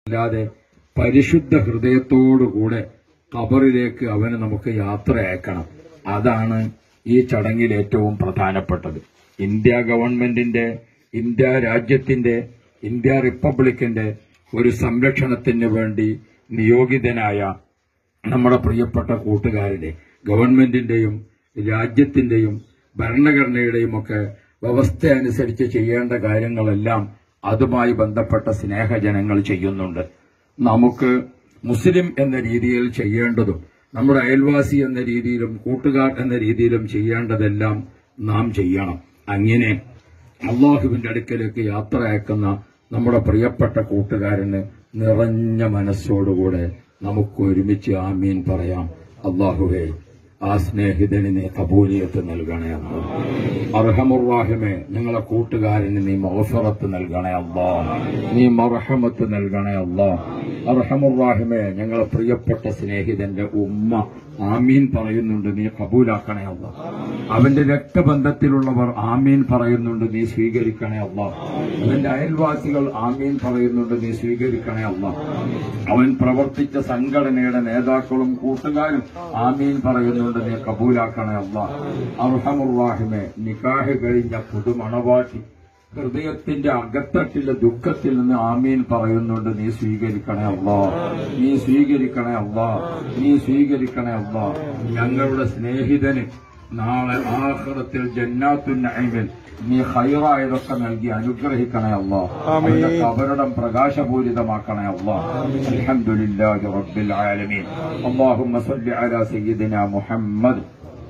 അല്ലാതെ പരിശുദ്ധ ഹൃദയത്തോടുകൂടെ ഖബറിലേക്ക് അവന് നമുക്ക് യാത്ര അയക്കണം അതാണ് ഈ ചടങ്ങിൽ ഏറ്റവും പ്രധാനപ്പെട്ടത് ഇന്ത്യ ഗവൺമെന്റിന്റെ ഇന്ത്യ രാജ്യത്തിന്റെ ഇന്ത്യ റിപ്പബ്ലിക്കിന്റെ ഒരു സംരക്ഷണത്തിന് വേണ്ടി നിയോഗിതനായ നമ്മുടെ പ്രിയപ്പെട്ട കൂട്ടുകാരുടെ ഗവൺമെന്റിന്റെയും രാജ്യത്തിന്റെയും ഭരണഘടനയുടെയും ഒക്കെ വ്യവസ്ഥ അനുസരിച്ച് ചെയ്യേണ്ട കാര്യങ്ങളെല്ലാം അതുമായി ബന്ധപ്പെട്ട സ്നേഹജനങ്ങൾ ചെയ്യുന്നുണ്ട് നമുക്ക് മുസ്ലിം എന്ന രീതിയിൽ ചെയ്യേണ്ടതും നമ്മുടെ അയൽവാസി എന്ന രീതിയിലും കൂട്ടുകാർ എന്ന രീതിയിലും ചെയ്യേണ്ടതെല്ലാം നാം ചെയ്യണം അങ്ങനെ അള്ളാഹുവിന്റെ അടുക്കലേക്ക് യാത്ര അയക്കുന്ന നമ്മുടെ പ്രിയപ്പെട്ട കൂട്ടുകാരന് നിറഞ്ഞ മനസ്സോടുകൂടെ നമുക്ക് ഒരുമിച്ച് ആമീൻ പറയാം അള്ളാഹുവേ ആ സ്നേഹിതന് നീ കബൂലിയത്ത് നൽകണേ അല്ലാ അർഹമുറാഹിമേ ഞങ്ങളെ കൂട്ടുകാരന് നീ മൗഫറത്ത് നൽകണേ അല്ലാ നീ മർഹമത്ത് നൽകണേ അല്ലാ അർഹമുറാഹിമേ ഞങ്ങളെ പ്രിയപ്പെട്ട സ്നേഹിതന്റെ ഉമ്മ ആമീൻ പറയുന്നുണ്ട് നീ കബൂലാക്കണേ അല്ല അവന്റെ രക്തബന്ധത്തിലുള്ളവർ ആമീൻ പറയുന്നുണ്ട് നീ സ്വീകരിക്കണേ അല്ല അവന്റെ അയൽവാസികൾ ആമീൻ പറയുന്നുണ്ട് നീ സ്വീകരിക്കണേ അല്ല അവൻ പ്രവർത്തിച്ച സംഘടനയുടെ നേതാക്കളും കൂട്ടുകാരും ആമീൻ പറയുന്നുണ്ട് നീ കബൂലാക്കണേ അല്ല അർഹമുറാഹിമെ നിക്കാഹ് കഴിഞ്ഞ പുതുമണവാട്ടി ഹൃദയത്തിന്റെ അകത്തട്ടിലെ ദുഃഖത്തിൽ നിന്ന് ആമീൻ പറയുന്നുണ്ട് നീ സ്വീകരിക്കണേ അല്ലാ നീ സ്വീകരിക്കണേ അല്ലാ നീ സ്വീകരിക്കണേ അല്ലാ ഞങ്ങളുടെ സ്നേഹിതന് നാളെ ആഹ്റത്തിൽ ജന്നാത്തു നൈമിൽ നീ ഹൈറായതൊക്കെ നൽകി അനുഗ്രഹിക്കണേ അല്ലാ അവന്റെ കബറിടം പ്രകാശപൂരിതമാക്കണേ അല്ലാ അൽഹംദുലില്ലാഹി റബ്ബിൽ ആലമീൻ അല്ലാഹുമ്മ സല്ലി അലാ സയ്യിദിനാ മുഹമ്മദ്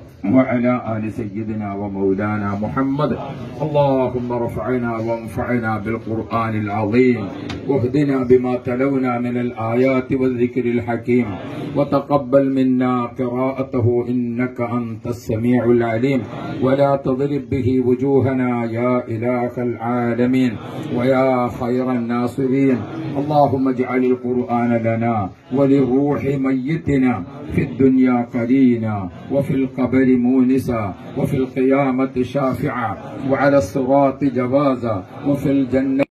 وعلى آل سيدنا ومولانا محمد اللهم ارفعنا وانفعنا بالقرآن العظيم واهدنا بما تلونا من الآيات والذكر الحكيم وتقبل منا قراءته إنك أنت السميع العليم ولا تضرب به وجوهنا يا إله العالمين ويا خير الناصرين اللهم اجعل القرآن لنا وللروح ميتنا في الدنيا قرينا وفي القبر مونسا وفي القيامة شافعا وعلى الصراط جوازا وفي الجنة